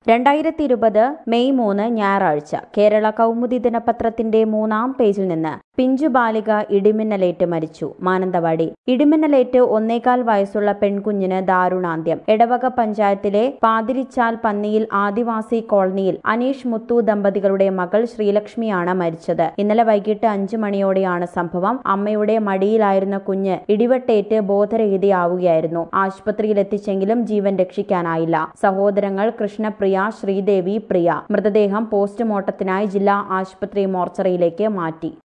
രണ്ടായിരത്തി ഇരുപത് മെയ് മൂന്ന് ഞായറാഴ്ച കേരള കൗമുദി ദിനപത്രത്തിന്റെ മൂന്നാം പേജിൽ നിന്ന് പിഞ്ചു ബാലിക ഇടിമിന്നലേറ്റ് മരിച്ചു മാനന്തവാടി ഇടിമിന്നലേറ്റ് ഒന്നേകാൽ വയസ്സുള്ള പെൺകുഞ്ഞിന് ദാരുണാന്ത്യം എടവക പഞ്ചായത്തിലെ പാതിരിച്ചാൽ പന്നിയിൽ ആദിവാസി കോളനിയിൽ അനീഷ് മുത്തു ദമ്പതികളുടെ മകൾ ശ്രീലക്ഷ്മിയാണ് മരിച്ചത് ഇന്നലെ വൈകിട്ട് അഞ്ചു മണിയോടെയാണ് സംഭവം അമ്മയുടെ മടിയിലായിരുന്ന കുഞ്ഞ് ഇടിവെട്ടേറ്റ് ബോധരഹിതയാവുകയായിരുന്നു ആശുപത്രിയിൽ എത്തിച്ചെങ്കിലും ജീവൻ രക്ഷിക്കാനായില്ല സഹോദരങ്ങൾ കൃഷ്ണപ്രിയ ശ്രീദേവി പ്രിയ മൃതദേഹം പോസ്റ്റ്മോർട്ടത്തിനായി ജില്ലാ ആശുപത്രി മോർച്ചറിയിലേക്ക് മാറ്റി